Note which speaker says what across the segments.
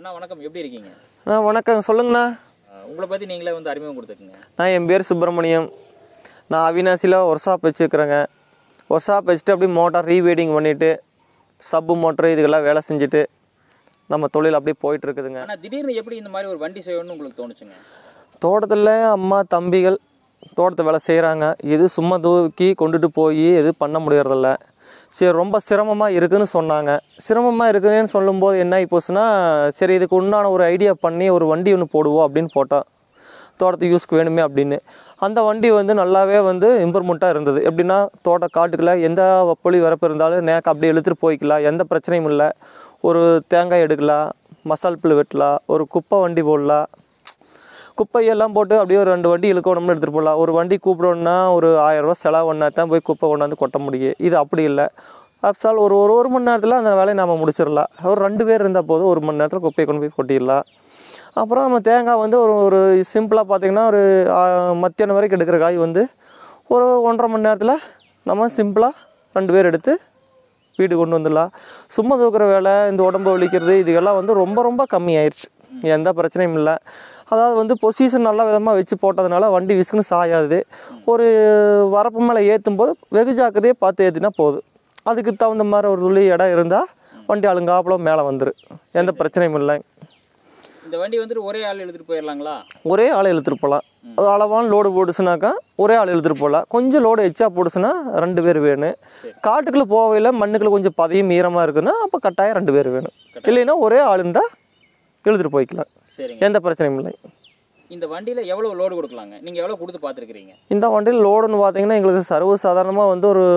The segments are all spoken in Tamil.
Speaker 1: அண்ணா வணக்கம் எப்படி இருக்கீங்க
Speaker 2: அண்ணா வணக்கம் சொல்லுங்கண்ணா
Speaker 1: அஹ் உங்களை பற்றி நீங்களே வந்து அறிமுகம் கொடுத்துக்குங்க
Speaker 2: நான் என் பேர் சுப்பிரமணியம் நான் அவினாசியில் ஒர்க் ஷாப் வச்சுருக்கிறேங்க ஒர்க் ஷாப் வச்சுட்டு அப்படியே மோட்டார் ரீவீடிங் பண்ணிவிட்டு சப்பு மோட்டர் இதுக்கெல்லாம் வேலை செஞ்சுட்டு நம்ம தொழில் அப்படியே போயிட்டுருக்குதுங்க
Speaker 1: ஆனால் திடீர்னு எப்படி இந்த மாதிரி ஒரு வண்டி செய்யணும்னு உங்களுக்கு தோணுச்சுங்க
Speaker 2: தோட்டத்தில் அம்மா தம்பிகள் தோட்டத்து வேலை செய்கிறாங்க எது சும்மா தூக்கி கொண்டுட்டு போய் எது பண்ண முடியறதில்ல சரி ரொம்ப சிரமமாக இருக்குதுன்னு சொன்னாங்க சிரமமாக இருக்குதுன்னு சொல்லும்போது என்ன ஆகி போச்சுன்னா சரி இதுக்கு உண்டான ஒரு ஐடியா பண்ணி ஒரு வண்டி ஒன்று போடுவோம் அப்படின்னு போட்டோம் தோட்டத்துக்கு யூஸ்க்கு வேணுமே அப்படின்னு அந்த வண்டி வந்து நல்லாவே வந்து இம்ப்ரூவ்மெண்ட்டாக இருந்தது எப்படின்னா தோட்ட காட்டுக்குள்ள எந்த புளி வரப்பு இருந்தாலும் நேக்க அப்படியே இழுத்துட்டு போய்க்கலாம் எந்த பிரச்சனையும் இல்லை ஒரு தேங்காய் எடுக்கலாம் மசால் புல் வெட்டலாம் ஒரு குப்பை வண்டி போடலாம் குப்பையெல்லாம் போட்டு அப்படியே ஒரு ரெண்டு வண்டி இழுக்கணும்னு எடுத்துகிட்டு போகலாம் ஒரு வண்டி கூப்பிடணுன்னா ஒரு ஆயிரரூவா செலவு பண்ணா தான் போய் குப்பை கொண்டாந்து கொட்ட முடியும் இது அப்படி இல்லை அப்சால் ஒரு ஒரு ஒரு மணி நேரத்தில் அந்த வேலையை நம்ம முடிச்சிடலாம் ஒரு ரெண்டு பேர் இருந்தால் போதும் ஒரு மணி நேரத்தில் குப்பையை கொண்டு போய் கொட்டிடலாம் அப்புறம் நம்ம தேங்காய் வந்து ஒரு ஒரு சிம்பிளாக பார்த்தீங்கன்னா ஒரு ஆ, மத்தியானம் வரைக்கும் எடுக்கிற காய் வந்து ஒரு ஒன்றரை மணி நேரத்தில் நம்ம சிம்பிளாக ரெண்டு பேர் எடுத்து வீடு கொண்டு வந்துடலாம் சும்மா தூக்குற வேலை இந்த உடம்பு வலிக்கிறது இதுக்கெல்லாம் வந்து ரொம்ப ரொம்ப கம்மி ஆயிடுச்சு எந்த பிரச்சனையும் இல்லை அதாவது வந்து பொசிஷன் நல்ல விதமாக வச்சு போட்டதுனால வண்டி விசுக்குன்னு சாயாது ஒரு வரப்பு மேலே ஏற்றும் போது வெகு ஜாக்கிரதையே பார்த்து ஏற்றினா போதும் அதுக்கு தகுந்த மாதிரி ஒரு துளி இடம் இருந்தால் வண்டி அழுங்காப்புல மேலே வந்துடும் எந்த பிரச்சனையும் இல்லை
Speaker 1: இந்த வண்டி வந்துட்டு ஒரே ஆள் எடுத்துகிட்டு போயிடலாங்களா
Speaker 2: ஒரே ஆள் இழுத்துட்டு போகலாம் அது அளவான லோடு போட்டுச்சுனாக்கா ஒரே ஆள் இழுத்துட்டு போகலாம் கொஞ்சம் லோடு எச்சா போட்டுச்சுன்னா ரெண்டு பேர் வேணும் காட்டுக்குள்ளே போகையில் மண்ணுக்குள்ள கொஞ்சம் பதையும் ஈரமாக இருக்குன்னா அப்போ கட்டாயம் ரெண்டு பேர் வேணும் இல்லைன்னா ஒரே ஆள் இருந்தால் இழுத்துட்டு போய்க்கலாம்
Speaker 1: சரிங்க
Speaker 2: எந்த பிரச்சனையும் இல்லை
Speaker 1: இந்த வண்டியில் எவ்வளோ லோடு கொடுக்கலாங்க நீங்கள் எவ்வளோ கொடுத்து பார்த்துருக்கிறீங்க
Speaker 2: இந்த வண்டியில் லோடுன்னு பார்த்தீங்கன்னா எங்களுக்கு சர்வ சாதாரணமாக வந்து ஒரு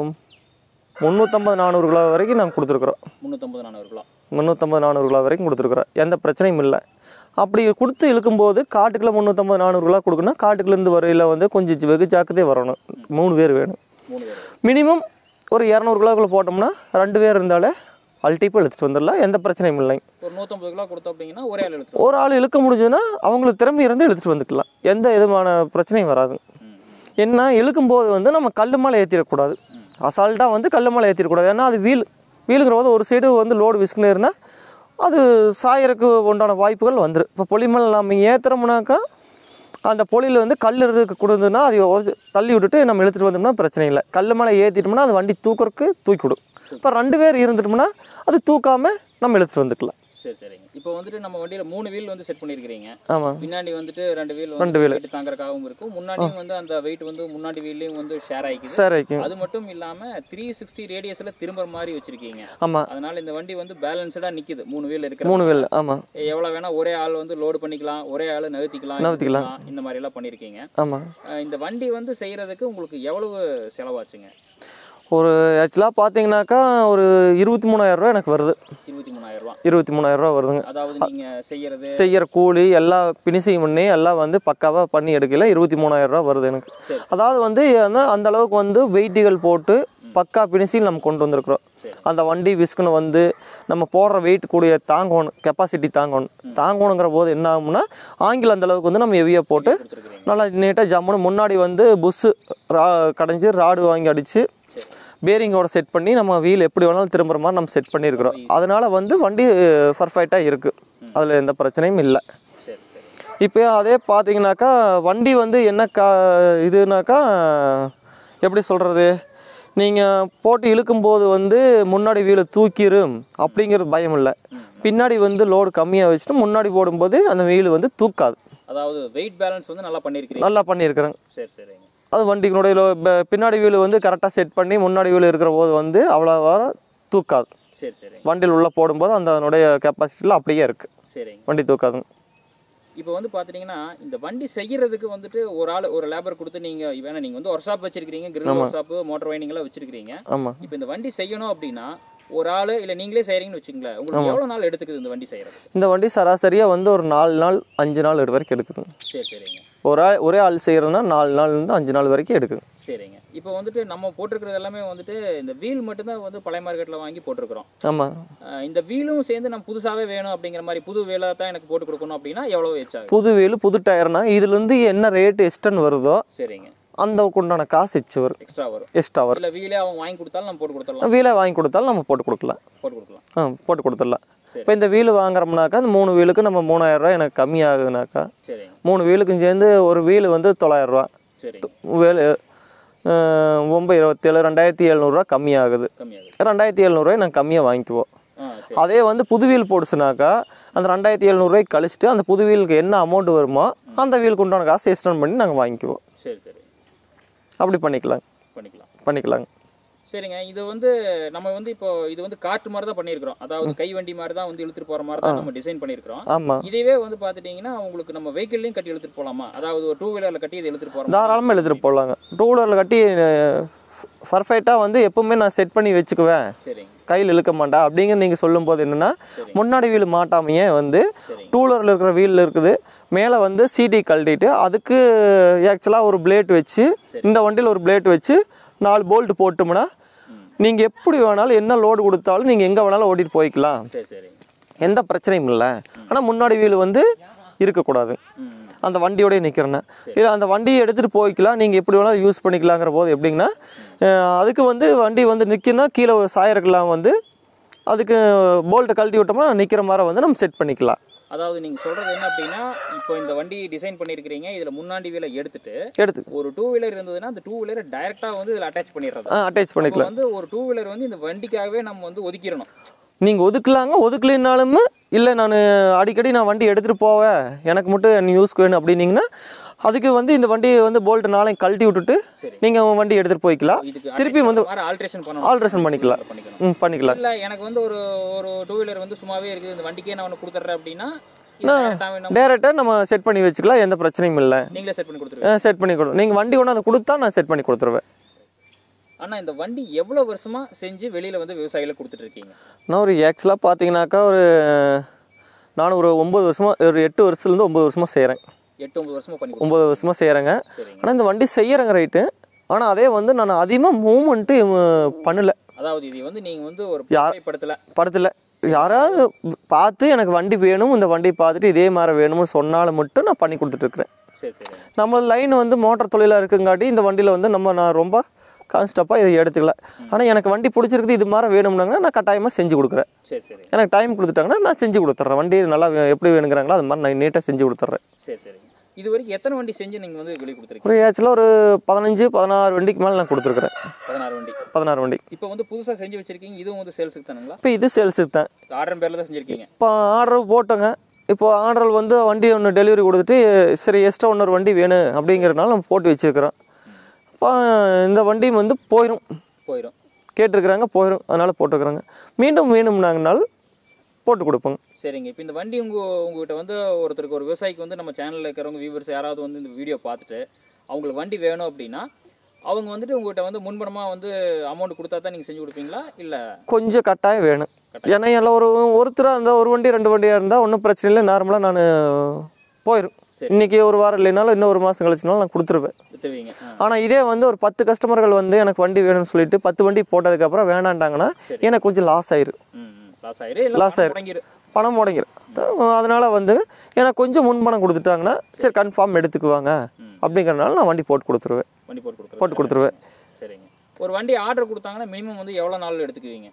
Speaker 2: முந்நூற்றம்பது நானூறு கிலோ வரைக்கும் நாங்கள் கொடுத்துருக்குறோம்
Speaker 1: முந்நூற்றம்பது நானூறு கிலோ
Speaker 2: முந்நூற்றம்பது நானூறு கிலோ வரைக்கும் கொடுத்துருக்குறோம் எந்த பிரச்சனையும் இல்லை அப்படி கொடுத்து இழுக்கும்போது காட்டுக்குள்ள முந்நூற்றம்பது நானூறு கிலோ கொடுக்கணும் காட்டுக்குள்ளேருந்து வரையில் வந்து கொஞ்சம் ஜி- வெகு ஜாக்கிரதையே வரணும் மூணு பேர் வேணும்
Speaker 1: மூணு பேர்
Speaker 2: மினிமம் ஒரு இரநூறு கிலோக்குள்ள போட்டோம்னா ரெண்டு பேர் இருந்தாலே அல்டிப்பாக எடுத்துகிட்டு வந்துடலாம் எந்த பிரச்சனையும் இல்லை
Speaker 1: ஒரு நூற்றம்பது கிலோ கொடுத்தோம் அப்படிங்கன்னா ஒரே ஆள் எடுத்துரும்
Speaker 2: ஒரு ஆள் இழுக்க முடிஞ்சதுன்னா அவங்களுக்கு திறமை இருந்து எடுத்துகிட்டு வந்துக்கலாம் எந்த விதமான பிரச்சனையும் வராது என்ன இழுக்கும்போது வந்து நம்ம கல் மேலே ஏற்றிடக்கூடாது அசால்ட்டாக வந்து கல் மேலே ஏற்றிடக்கூடாது ஏன்னா அது வீல் வீலுங்கிற போது ஒரு சைடு வந்து லோடு விஸ்குன்னு இருந்தால் அது சாயறதுக்கு உண்டான வாய்ப்புகள் வந்துடும் இப்போ பொலிமலை நம்ம ஏற்றுறோம்னாக்கா அந்த பொலியில் வந்து கல் இருக்கு கொடுந்ததுன்னா அது உதச்சு- தள்ளி விட்டுட்டு நம்ம இழுத்துட்டு வந்தோம்னா பிரச்சனை இல்லை கல் மேலே ஏற்றிட்டோம்னா அது வண்டி தூக்கறதுக்கு தூக்கி விடும் இப்போ ரெண்டு பேர் இருந்துட்டோம்னா அது தூக்காமல் நம்ம இழுத்துட்டு வந்துக்கலாம்
Speaker 1: சரி சரிங்க இப்போ வந்துட்டு நம்ம வண்டியில் மூணு வீல் வந்து செட் பண்ணியிருக்கிறீங்க
Speaker 2: ஆமாம்
Speaker 1: பின்னாடி வந்துட்டு ரெண்டு வீல்
Speaker 2: ரெண்டு wheel.
Speaker 1: வெயிட் தாங்கறதுக்காகவும் இருக்கும் முன்னாடியும் வந்து அந்த வெயிட் வந்து முன்னாடி வீல்லையும் வந்து ஷேர் ஆகிக்குது
Speaker 2: சரி வைக்கும்
Speaker 1: அது மட்டும் இல்லாம த்ரீ சிக்ஸ்டி ரேடியஸ்ல திரும்புற மாதிரி வச்சிருக்கீங்க
Speaker 2: ஆமாம்
Speaker 1: அதனால இந்த வண்டி வந்து பேலன்ஸ்டா நிக்குது மூணு வீல் இருக்கிற
Speaker 2: மூணு வேல் ஆமாம்
Speaker 1: எவ்வளவு வேணா ஒரே ஆள் வந்து லோடு பண்ணிக்கலாம் ஒரே ஆள் நகர்த்திக்கலாம்
Speaker 2: நகர்த்திக்கலாம்.
Speaker 1: இழுத்துக்கலாம், இந்த மாதிரி எல்லாம் பண்ணிருக்கீங்க
Speaker 2: ஆமாம்
Speaker 1: அஹ் இந்த வண்டி வந்து செய்யறதுக்கு உங்களுக்கு எவ்வளவு செலவாச்சுங்க
Speaker 2: ஒரு ஆக்சுவலாக பார்த்தீங்கன்னாக்கா ஒரு இருபத்தி மூணாயிரரூவா எனக்கு வருது
Speaker 1: இருபத்தி மூணாயிரம் ரூபாய்
Speaker 2: இருபத்தி மூணாயிரரூவா வருதுங்க
Speaker 1: அதாவது நீங்க செய்யறது
Speaker 2: செய்கிற கூலி எல்லா பினிஷிங் பண்ணி எல்லாம் வந்து பக்காவாக பண்ணி எடுக்கல இருபத்தி மூணாயிரரூவா வருது எனக்கு
Speaker 1: சரி.
Speaker 2: அதாவது வந்து ஏன்னா அந்த அளவுக்கு வந்து வெயிட்டுகள் போட்டு பக்கா பினிஷிங் நம்ம கொண்டு வந்திருக்கிறோம்
Speaker 1: சரி.
Speaker 2: அந்த வண்டி விஸ்குன்னு வந்து நம்ம போடுற வெயிட் கூடிய தாங்கணும் கெப்பாசிட்டி தாங்கணும் தாங்கணுங்கிற போது என்ன ஆகும்னா ஆங்கில அந்த அளவுக்கு வந்து நம்ம ஹெவியாக போட்டு
Speaker 1: கொடுத்துருக்கீங்க
Speaker 2: நல்லா நீட்டாக ஜம்முன்னு முன்னாடி வந்து புஷ்ஷு ரா கடைஞ்சி ராடு வாங்கி அடித்து பேரிங்கோட செட் பண்ணி நம்ம வீல் எப்படி வேணாலும் திரும்புற மாதிரி நம்ம செட் பண்ணியிருக்கிறோம் அதனால வந்து வண்டி பர்ஃபெக்டாக இருக்குது அதில் எந்த பிரச்சனையும் இல்லை
Speaker 1: சரி சரி
Speaker 2: இப்போ அதே பார்த்தீங்கன்னாக்கா வண்டி வந்து என்ன கா இதுனாக்கா எப்படி சொல்கிறது நீங்கள் போட்டு இழுக்கும்போது வந்து முன்னாடி வீலை தூக்கிரும் அப்படிங்கிறது பயம் இல்லை பின்னாடி வந்து லோடு கம்மியாக வச்சுட்டு முன்னாடி போடும்போது அந்த வீல் வந்து தூக்காது
Speaker 1: அதாவது வெயிட் பேலன்ஸ் வந்து நல்லா பண்ணிருக்கீங்க
Speaker 2: நல்லா பண்ணியிருக்கிறேன்
Speaker 1: சரி சரிங்க
Speaker 2: அது வண்டிக்கினுடைய லோ- ப- பின்னாடி வீல் வந்து கரெக்டாக செட் பண்ணி முன்னாடி வீல் இருக்கிற போது வந்து அவ்வளோவா தூக்காது
Speaker 1: சரி சரிங்க
Speaker 2: வண்டியில் உள்ளே போடும்போது அந்த அதனுடைய கெப்பாசிட்டியில் அப்படியே இருக்குது
Speaker 1: சரிங்க
Speaker 2: வண்டி தூக்காதுங்க
Speaker 1: இப்போ வந்து பார்த்துட்டிங்கன்னா இந்த வண்டி செய்யறதுக்கு வந்துட்டு ஒரு ஆள் ஒரு லேபர் கொடுத்து நீங்க வேணா நீங்க வந்து ஒர்க் ஷாப் வச்சிருக்கீங்க grill workshop motor winding எல்லாம் வச்சிருக்கீங்க
Speaker 2: ஆமாம்
Speaker 1: இப்போ இந்த வண்டி செய்யணும் அப்படின்னா ஒரு ஆள் இல்லை நீங்களே செய்றீங்கன்னு வச்சுங்களேன் உங்களுக்கு எவ்வளோ நாள் எடுத்துக்குது இந்த வண்டி செய்யறது
Speaker 2: இந்த வண்டி சராசரியாக வந்து ஒரு நாலு நாள் அஞ்சு நாள் இது வரைக்கும் எடுக்குதுங்க
Speaker 1: சரி சரிங்க
Speaker 2: ஒரு ஆள் ஒரே ஆள் செய்கிறோன்னா நாலு நாள்லேருந்து அஞ்சு நாள் வரைக்கும் எடுக்குது
Speaker 1: சரிங்க இப்போ வந்துட்டு நம்ம போட்டிருக்கிறது எல்லாமே வந்துட்டு இந்த வீல் மட்டும்தான் வந்து பழைய மார்க்கெட்டில் வாங்கி போட்டிருக்கிறோம்
Speaker 2: ஆமாம்
Speaker 1: அஹ் இந்த வீலும் சேர்ந்து நம்ம புதுசாகவே வேணும் அப்படிங்கிற மாதிரி புது வீலாக தான் எனக்கு போட்டு கொடுக்கணும் அப்படின்னா எவ்வளோ ஆகும்
Speaker 2: புது வீல் புது டயர்னா இதுலேருந்து என்ன ரேட்டு எஸ்டன் வருதோ
Speaker 1: சரிங்க
Speaker 2: அந்த உண்டான காசு எச்சு வரும்
Speaker 1: எக்ஸ்ட்ரா வரும்
Speaker 2: எக்ஸ்ட்ரா வரும்
Speaker 1: இல்லை வீலே அவங்க வாங்கி கொடுத்தாலும் நம்ம போட்டு கொடுத்துடலாம்
Speaker 2: வீலை வாங்கி கொடுத்தாலும் நம்ம போட்டு கொடுக்கலாம்
Speaker 1: போட்டு கொடுக்கலாம்
Speaker 2: ஆ போட்டு கொடுத்துடலாம் இப்போ இந்த வீல் வாங்குறோம்னாக்கா அந்த மூணு வீலுக்கு நம்ம மூணாயிரரூவா எனக்கு கம்மியாகுதுனாக்கா
Speaker 1: சரிங்க
Speaker 2: மூணு வீலுக்கும் சேர்ந்து ஒரு வீல் வந்து தொள்ளாயிரரூவா
Speaker 1: சரிங்க
Speaker 2: வேலு ஒம்பது இருபத்தேழு ரெண்டாயிரத்தி எழுநூறுவா கம்மியாகுது
Speaker 1: கம்மியாகுது
Speaker 2: ரெண்டாயிரத்தி எழுநூறுவாய் நாங்கள் கம்மியாக வாங்கிக்குவோம்
Speaker 1: ஆ சரி
Speaker 2: அதே வந்து புது வீல் போட்டுச்சுனாக்கா அந்த ரெண்டாயிரத்தி எழுநூறுவாய்க்கு கழிச்சிட்டு அந்த புது வீலுக்கு என்ன அமௌண்ட் வருமோ அந்த வீலுக்கு உண்டான காசு எக்ஸ்டெண்ட் பண்ணி நாங்கள் வாங்கிக்குவோம்
Speaker 1: சரி சரி
Speaker 2: அப்படி பண்ணிக்கலாம்
Speaker 1: பண்ணிக்கலாம்
Speaker 2: பண்ணிக்கலாங்க
Speaker 1: சரிங்க இது வந்து நம்ம வந்து இப்போ இது வந்து காட்டு மாதிரி தான் பண்ணியிருக்கிறோம் அதாவது கை வண்டி மாதிரி தான் வந்து இழுத்துட்டு போற மாதிரி தான் நம்ம டிசைன் பண்ணியிருக்கிறோம்
Speaker 2: ஆமாம்
Speaker 1: இதுவே வந்து பார்த்துட்டீங்கன்னா உங்களுக்கு நம்ம வெஹிக்கிள்லையும் கட்டி இழுத்துட்டு போகலாமா அதாவது ஒரு டூ வீலரில் கட்டி இதை இழுத்துட்டு போகிறோம்
Speaker 2: தாராளமாக எழுதிட்டு போடலாங்க டூ வீலரில் கட்டி பர்ஃபெக்டாக வந்து எப்பவுமே நான் செட் பண்ணி வச்சுக்குவேன்
Speaker 1: சரிங்க
Speaker 2: கையில் இழுக்க மாட்டா அப்படிங்கிற நீங்கள் சொல்லும்போது என்னென்னா முன்னாடி வீல் மாட்டாமையே வந்து
Speaker 1: சரிங்க
Speaker 2: டூ வீலரில் இருக்கிற வீல் இருக்குது மேலே வந்து சிடி கழட்டிட்டு அதுக்கு ஆக்சுவலாக ஒரு பிளேட் வச்சு இந்த வண்டியில் ஒரு பிளேட் வச்சு நாலு போல்ட் போட்டோம்னா நீங்கள் எப்படி வேணாலும் என்ன லோடு கொடுத்தாலும் நீங்கள் எங்கே வேணாலும் ஓட்டிட்டு போய்க்கலாம்
Speaker 1: சரி சரிங்க
Speaker 2: எந்த பிரச்சனையும் இல்லை ஆனால் முன்னாடி வீல் வந்து இருக்கக்கூடாது
Speaker 1: ம்
Speaker 2: அந்த வண்டியோடய நிற்கிறேன்னு இல்லை அந்த வண்டியை எடுத்துகிட்டு போய்க்கலாம் நீங்கள் எப்படி வேணாலும் யூஸ் பண்ணிக்கலாங்கிற போது எப்படிங்கன்னா அஹ் அதுக்கு வந்து வண்டி வந்து நிற்கணும்னா கீழே சாயறக்கெல்லாம் வந்து அதுக்கு போல்ட்டை கழட்டி விட்டோம்னா நிற்கிற மாதிரி வந்து நம்ம செட் பண்ணிக்கலாம்
Speaker 1: அதாவது நீங்க சொல்றது என்ன அப்படின்னா இப்போ இந்த வண்டி டிசைன் பண்ணியிருக்கிறீங்க இதுல முன்னாடி வீலை எடுத்துட்டு
Speaker 2: எடுத்து
Speaker 1: ஒரு டூ வீலர் இருந்ததுன்னா அந்த டூ வீலரை டைரக்டா வந்து இதுல அட்டாச் பண்ணிடுறது
Speaker 2: அட்டாச்
Speaker 1: இப்போ
Speaker 2: பண்ணிக்கலாம்
Speaker 1: வந்து ஒரு டூ வீலர் வந்து இந்த வண்டிக்காகவே நம்ம வந்து ஒதுக்கிடணும்
Speaker 2: நீங்கள் ஒதுக்கலாங்க ஒதுக்கலைனாலும் இல்லை நான் அடிக்கடி நான் வண்டி எடுத்துகிட்டு போவேன் எனக்கு மட்டும் என் யூஸ்க்கு வேணும் அப்படின்னீங்கன்னா அதுக்கு வந்து இந்த வண்டியை வந்து போல்ட் நாளைக்கு கழட்டி விட்டுட்டு
Speaker 1: சரி.
Speaker 2: நீங்கள் வண்டி எடுத்துகிட்டு போய்க்கலாம்
Speaker 1: இதுக்கு
Speaker 2: திருப்பி வந்து
Speaker 1: ஆல்ட்ரேஷன் பண்ணணும்
Speaker 2: ஆல்ட்ரேஷன் பண்ணிக்கலாம்
Speaker 1: பண்ணிக்கணும்
Speaker 2: ம் பண்ணிக்கலாம்
Speaker 1: இல்ல எனக்கு வந்து ஒரு ஒரு டூ வீலர் வந்து சும்மாவே இருக்குது இந்த வண்டிக்கே நான் ஒன்று கொடுத்துட்றேன் அப்படின்னா இது direct ஆவே நம்ம
Speaker 2: டேரெக்டாக நம்ம செட் பண்ணி வச்சுக்கலாம் எந்த பிரச்சனையும் இல்லை
Speaker 1: நீங்களே செட் பண்ணி கொடுத்துருவீங்க
Speaker 2: செட் பண்ணி கொடு நீங்கள் வண்டி ஒன்று அதை கொடுத்தா நான் செட் பண்ணி கொடுத்துருவேன்
Speaker 1: ஆனா இந்த வண்டி எவ்வளவு வருஷமா செஞ்சு வெளியில வந்து விவசாயிகளை கொடுத்துட்டு இருக்கீங்க
Speaker 2: நான் ஒரு ஆக்சுவலாக பார்த்தீங்கன்னாக்கா ஒரு நான் ஒரு ஒம்பது வருஷமாக ஒரு எட்டு வருஷத்துலேருந்து ஒம்பது வருஷமாக செய்கிறேன்
Speaker 1: எட்டு ஒன்பது வருஷமா பண்ணி
Speaker 2: ஒம்பது வருஷமாக செய்கிறேங்க
Speaker 1: சரிங்க
Speaker 2: ஆனால் இந்த வண்டி செய்கிறேங்க ரைட்டு ஆனால் அதே வந்து நான் அதிகமாக மூவ்மெண்ட்டு பண்ணலை
Speaker 1: அதாவது இது வந்து நீங்க வந்து ஒரு
Speaker 2: யார்-
Speaker 1: படத்துல
Speaker 2: படத்தில் யாராவது பார்த்து எனக்கு வண்டி வேணும் இந்த வண்டி பார்த்துட்டு இதே மாதிரி வேணும்னு சொன்னாலும் மட்டும் நான் பண்ணி கொடுத்துட்ருக்குறேன்
Speaker 1: சரி சரி
Speaker 2: நம்ம லைன் வந்து மோட்டார் தொழிலாக இருக்குங்காட்டி இந்த வண்டியில் வந்து நம்ம நான் ரொம்ப கான்ஸ்டப்பாக இதை எடுத்துக்கல ஆனால் எனக்கு வண்டி பிடிச்சிருக்குது இது மாதிரி வேணும்னாங்கன்னா நான் கட்டாயமாக செஞ்சு கொடுக்குறேன்
Speaker 1: சரி சரி
Speaker 2: எனக்கு டைம் கொடுத்துட்டாங்கன்னா நான் செஞ்சு கொடுத்துட்றேன் வண்டி நல்லா வே- எப்படி வேணுங்கிறாங்களோ அது மாதிரி நான் நீட்டாக செஞ்சு கொடுத்துட்றேன்
Speaker 1: சரி சரி இது வரைக்கும் எத்தனை வண்டி செஞ்சு நீங்க வந்து வெளியே கொடுத்துருக்கீங்க
Speaker 2: ஒரு ஆக்சுவலாக ஒரு பதினஞ்சு பதினாறு வண்டிக்கு மேலே நான் கொடுத்துருக்குறேன்
Speaker 1: பதினாறு வண்டி
Speaker 2: பதினாறு வண்டி
Speaker 1: இப்போ வந்து புதுசா செஞ்சு வச்சிருக்கீங்க இதுவும் வந்து சேல்ஸுக்கு தானுங்களா
Speaker 2: இப்போ இது சேல்ஸுக்கு தான்
Speaker 1: ஆர்டர் பேர்ல தான் செஞ்சிருக்கீங்க
Speaker 2: இப்போ ஆர்டர் போட்டோங்க இப்போ ஆர்டர் வந்து வண்டி ஒன்று டெலிவரி கொடுத்துட்டு சரி எக்ஸ்ட்ரா இன்னொரு வண்டி வேணும் அப்படிங்கிறதுனால நம்ம போட்டு வச்சுருக்கிறோம் இப்போ இந்த வண்டி வந்து போயிடும்
Speaker 1: போயிடும்
Speaker 2: கேட்டிருக்கிறாங்க போயிடும் அதனால் போட்டுருக்குறாங்க மீண்டும் வேணும்னாங்கனாலும் போட்டு கொடுப்போங்க
Speaker 1: சரிங்க இப்போ இந்த வண்டி உங்க உங்ககிட்ட வந்து ஒருத்தருக்கு ஒரு விவசாயிக்கு வந்து நம்ம சேனல்ல இருக்கிறவங்க வியூவர்ஸ் யாராவது வந்து இந்த வீடியோ பார்த்துட்டு அவங்களுக்கு வண்டி வேணும் அப்படின்னா அவங்க வந்துட்டு உங்ககிட்ட வந்து முன்பணமாக வந்து அமௌண்ட் கொடுத்தா தான் நீங்கள் செஞ்சு கொடுப்பீங்களா இல்லை
Speaker 2: கொஞ்சம் கட்டாயம் வேணும் ஏன்னா எல்லாம் ஒரு ஒருத்தராக இருந்தால் ஒரு வண்டி ரெண்டு வண்டியாக இருந்தால் ஒன்றும் பிரச்சனை இல்லை நார்மலாக நான் போயிடும்
Speaker 1: சரி.
Speaker 2: இன்றைக்கி ஒரு வாரம் இல்லைனாலும் இன்னும் ஒரு மாதம் கழிச்சுனாலும் நான் கொடுத்துருவேன்
Speaker 1: வித்துருவீங்க ஆ
Speaker 2: ஆனால் இதே வந்து ஒரு பத்து கஸ்டமர்கள் வந்து எனக்கு வண்டி வேணும்னு சொல்லிட்டு பத்து வண்டி போட்டதுக்கப்புறம் வேணான்ட்டாங்கன்னா எனக்கு கொஞ்சம் லாஸ் ஆயிரும்
Speaker 1: ம் லாஸ் ஆயிரு இல்லை
Speaker 2: Loss
Speaker 1: லாஸ்
Speaker 2: ஆயிரு.
Speaker 1: ஆயிரு
Speaker 2: பணம் முடங்கிடும் அதனால் வந்து எனக்கு கொஞ்சம் முன்பணம் கொடுத்துட்டாங்கன்னா சரி கன்ஃபார்ம் எடுத்துக்குவாங்க அப்படிங்கிறனால நான் வண்டி போட்டு கொடுத்துருவேன்
Speaker 1: வண்டி போட்டு கொடுக்குறேன்
Speaker 2: போட்டு கொடுத்துருவேன்
Speaker 1: சரிங்க ஒரு வண்டி ஆர்டர் கொடுத்தாங்கன்னா மினிமம் வந்து எவ்வளோ நாள் எடுத்துக்குவீங்க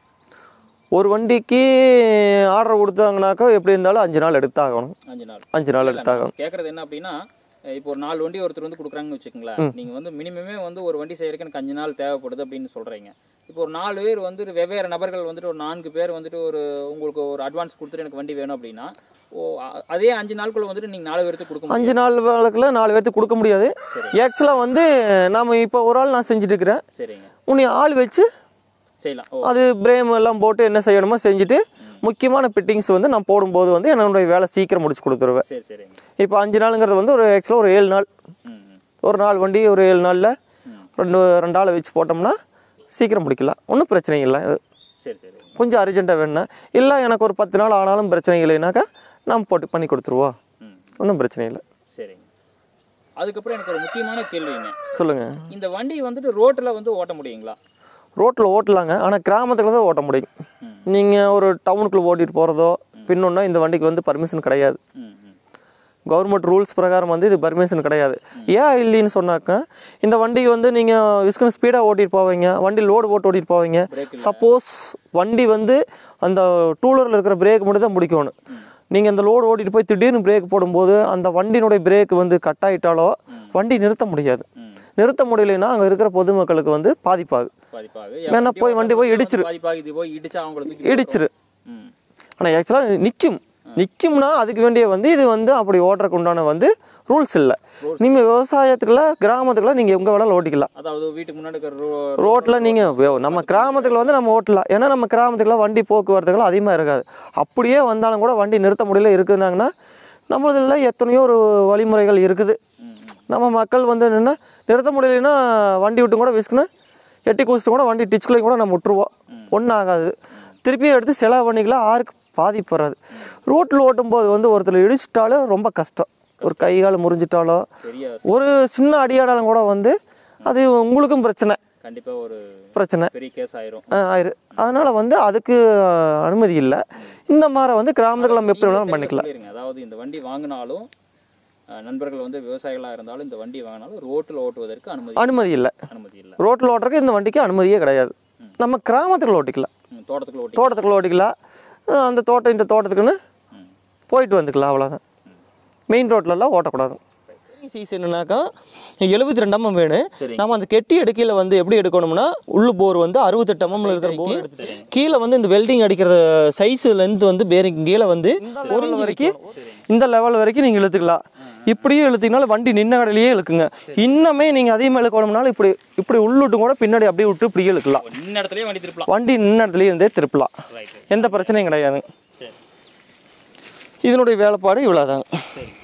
Speaker 2: ஒரு வண்டிக்கு ஆர்டர் கொடுத்தாங்கனாக்கா எப்படி இருந்தாலும் அஞ்சு நாள் எடுத்தாகணும்
Speaker 1: அஞ்சு நாள்
Speaker 2: அஞ்சு நாள் எடுத்தாகணும்
Speaker 1: கேட்குறது என்ன அப்படின்னா அஹ் இப்போ ஒரு நாலு வண்டி ஒருத்தர் வந்து கொடுக்குறாங்கன்னு வச்சுக்கோங்களேன் நீங்கள் வந்து மினிமமே வந்து ஒரு வண்டி செய்யறதுக்கு எனக்கு அஞ்சு நாள் தேவைப்படுது அப்படின்னு சொல்கிறீங்க இப்போ ஒரு நாலு பேர் வந்துட்டு வெவ்வேறு நபர்கள் வந்துட்டு ஒரு நான்கு பேர் வந்துட்டு ஒரு உங்களுக்கு ஒரு அட்வான்ஸ் கொடுத்துட்டு எனக்கு வண்டி வேணும் அப்படின்னா ஓ அ- அதே அஞ்சு நாளுக்குள்ள வந்துட்டு நீங்கள் நாலு பேருக்கு கொடுக்க முடியும்
Speaker 2: அஞ்சு நாள் வழக்கில் நாலு பேர்த்துக்கு கொடுக்க முடியாது ஆக்சுவலாக வந்து நாம் இப்போ ஒரு ஆள் நான் செஞ்சுட்டு இருக்கிறேன்
Speaker 1: சரிங்க
Speaker 2: உன்னை ஆள் வச்சு
Speaker 1: செய்யலாம் ஓ
Speaker 2: அது பிரேம் எல்லாம் போட்டு என்ன செய்யணுமோ செஞ்சுட்டு முக்கியமான ஃபிட்டிங்ஸ் வந்து நான் போடும்போது வந்து என்னுடைய வேலை சீக்கிரம் முடிச்சு கொடுத்துருவேன்
Speaker 1: சரி சரிங்க
Speaker 2: இப்போ அஞ்சு நாளுங்கிறது வந்து ஒரு ஆக்சுவலாக ஒரு ஏழு நாள்
Speaker 1: ம் ம்
Speaker 2: ஒரு நாலு வண்டி ஒரு ஏழு நாளில் ரெண்டு ரெண்டு ஆளை வச்சு போட்டோம்னா சீக்கிரம் முடிக்கலாம் ஒன்றும் பிரச்சனை இல்லை இது
Speaker 1: சரி சரிங்க
Speaker 2: கொஞ்சம் அர்ஜென்ட்டாக வேணும்னா இல்லை எனக்கு ஒரு பத்து நாள் ஆனாலும் பிரச்சனை இல்லைனாக்கா நாம் போட்டு பண்ணி கொடுத்துருவோம்
Speaker 1: ம்
Speaker 2: ஒன்றும் பிரச்சனை இல்லை
Speaker 1: சரிங்க அதுக்கப்புறம் எனக்கு ஒரு முக்கியமான கேள்விங்க
Speaker 2: சொல்லுங்கள்
Speaker 1: இந்த வண்டி வந்துட்டு ரோட்டில் வந்து ஓட்ட முடியுங்களா
Speaker 2: ரோட்டில் ஓட்டலாங்க ஆனால் கிராமத்தில் தான் ஓட்ட முடியும்
Speaker 1: ம்.
Speaker 2: நீங்கள் ஒரு டவுனுக்குள்ளே ஓட்டிட்டு போகிறதோ பின்னொன்னா இந்த வண்டிக்கு வந்து பர்மிஷன் கிடையாது
Speaker 1: ம் ம்
Speaker 2: கவர்மெண்ட் ரூல்ஸ் பிரகாரம் வந்து இது பர்மிஷன் கிடையாது ஏன் இல்லைன்னு சொன்னாக்கா இந்த வண்டி வந்து நீங்கள் விஸ்கன் ஸ்பீடாக ஓட்டிட்டு போவீங்க வண்டி லோடு போட்டு ஓட்டிட்டு போவீங்க சப்போஸ் வண்டி வந்து அந்த டூலரில் இருக்கிற பிரேக் மட்டும் தான் முடிக்கணும் நீங்கள் இந்த லோடு ஓட்டிட்டு போய் திடீர்னு பிரேக் போடும்போது அந்த வண்டியினுடைய பிரேக் வந்து கட் ஆகிட்டாலோ வண்டி நிறுத்த முடியாது நிறுத்த முடியலைன்னா அங்கே இருக்கிற பொதுமக்களுக்கு வந்து பாதிப்பாகும்
Speaker 1: பாதிப்பாக
Speaker 2: வேணா போய் வண்டி போய் இடிச்சிரு
Speaker 1: பாதிப்பாக இது போய் இடிச்சா அவங்கள தூக்கி
Speaker 2: இடிச்சிரு
Speaker 1: ம்
Speaker 2: ஆனால் ஆக்சுவலாக நிற்கும் நிற்கும்னா அதுக்கு வேண்டிய வந்து இது வந்து அப்படி ஓட்டுறதுக்கு உண்டான வந்து ரூல்ஸ் இல்லை நீங்கள் விவசாயத்துக்குள்ள கிராமத்துக்குள்ள நீங்கள் எங்கே வேணாலும் ஓட்டிக்கலாம்
Speaker 1: அதாவது வீட்டுக்கு முன்னாடி இருக்கிற ரோ
Speaker 2: ரோட்டில் நீங்கள் நம்ம கிராமத்துக்குள்ள வந்து நம்ம ஓட்டலாம் ஏன்னா நம்ம கிராமத்துக்குள்ள வண்டி போக்குவரத்துகள் அதிகமாக இருக்காது அப்படியே வந்தாலும் கூட வண்டி நிறுத்த முடியல இருக்குதுனாங்கன்னா நம்மளதுல எத்தனையோ ஒரு வழிமுறைகள் இருக்குது நம்ம மக்கள் வந்து என்னென்னா நிறுத்த முடியலைன்னா வண்டி விட்டு கூட விசுக்குன்னு எட்டி குதிச்சுட்டு கூட வண்டி டிச்சுக்குள்ளே கூட நம்ம விட்டுருவோம் ஒன்றும் ஆகாது திருப்பி எடுத்து செலவு பண்ணிக்கலாம் யாருக்கு பாதிப்பு வராது ரோட்டில் ஓட்டும்போது வந்து ஒருத்தர் இடிச்சிட்டாலும் ரொம்ப கஷ்டம் ஒரு கை கால் முறிஞ்சிட்டாலோ
Speaker 1: பெரிய
Speaker 2: ஒரு சின்ன அடியாடாலும் கூட வந்து அது உங்களுக்கும் பிரச்சனை
Speaker 1: கண்டிப்பா ஒரு
Speaker 2: பிரச்சனை
Speaker 1: பெரிய கேஸ் ஆயிரும்
Speaker 2: ஆ, ஆயிரு அதனால் வந்து அதுக்கு ஆ, அனுமதி இல்லை இந்த மாதிரி வந்து கிராமத்துக்குள்ள நம்ம எப்படி வேணாலும் பண்ணிக்கலாம்
Speaker 1: சொல்லிருங்க அதாவது இந்த வண்டி வாங்கினாலும் அஹ், நண்பர்கள் வந்து விவசாயிகளா இருந்தாலும் இந்த வண்டி வாங்கினாலும் ரோட்டில் ஓட்டுவதற்கு அனுமதி
Speaker 2: அனுமதி இல்லை
Speaker 1: அனுமதி இல்லை
Speaker 2: ரோட்டில் ஓட்டுறதுக்கு இந்த வண்டிக்கு அனுமதியே கிடையாது நம்ம கிராமத்துக்குள்ள ஓட்டிக்கலாம்
Speaker 1: ம், தோட்டத்துக்குள்ள ஓட்டி
Speaker 2: தோட்டத்துக்குள்ள ஓட்டிக்கலாம் ஆ, அந்த தோட்டம் இந்த தோட்டத்துக்குன்னு
Speaker 1: ம்.
Speaker 2: போயிட்டு வந்துக்கலாம் அவ்வளோதான் மெயின் ரோட்லலாம் ஓட்டக்கூடாது சீஸ் என்னன்னாக்கா எழுபத்தி ரெண்டு எம்எம் வேணும்
Speaker 1: சரி.
Speaker 2: நம்ம அந்த கெட்டி எடுக்கையில் வந்து எப்படி எடுக்கணும்னா உள்ளு போர் வந்து அறுபத்தெட்டு எம்எம்ல இருக்கிற போர் கீழே வந்து இந்த வெல்டிங் அடிக்கிற சைஸ் லென்த் வந்து பேரிங் கீழே வந்து ஒரு இன்ச் வரைக்கும் இந்த லெவல் வரைக்கும் நீங்கள் இழுத்துக்கலாம் இப்படியே இழுத்தீங்கனாலும் வண்டி நின்ன கடையிலேயே இழுக்குங்க இன்னமே நீங்கள் அதிகமாக இழுக்கணும்னாலும் இப்படி இப்படி உள்ளுட்டு கூட பின்னாடி அப்படியே விட்டு இப்படியே இழுக்கலாம்
Speaker 1: நின்ன இடத்துலயே வண்டி திருப்பலாம்
Speaker 2: வண்டி நின்ன இடத்துலயே இருந்தே திருப்பலாம்
Speaker 1: ரைட்
Speaker 2: எந்த பிரச்சனையும் கிடையாது
Speaker 1: சரி
Speaker 2: இதனுடைய வேலைப்பாடு இவ்வளோதாங்க
Speaker 1: சரி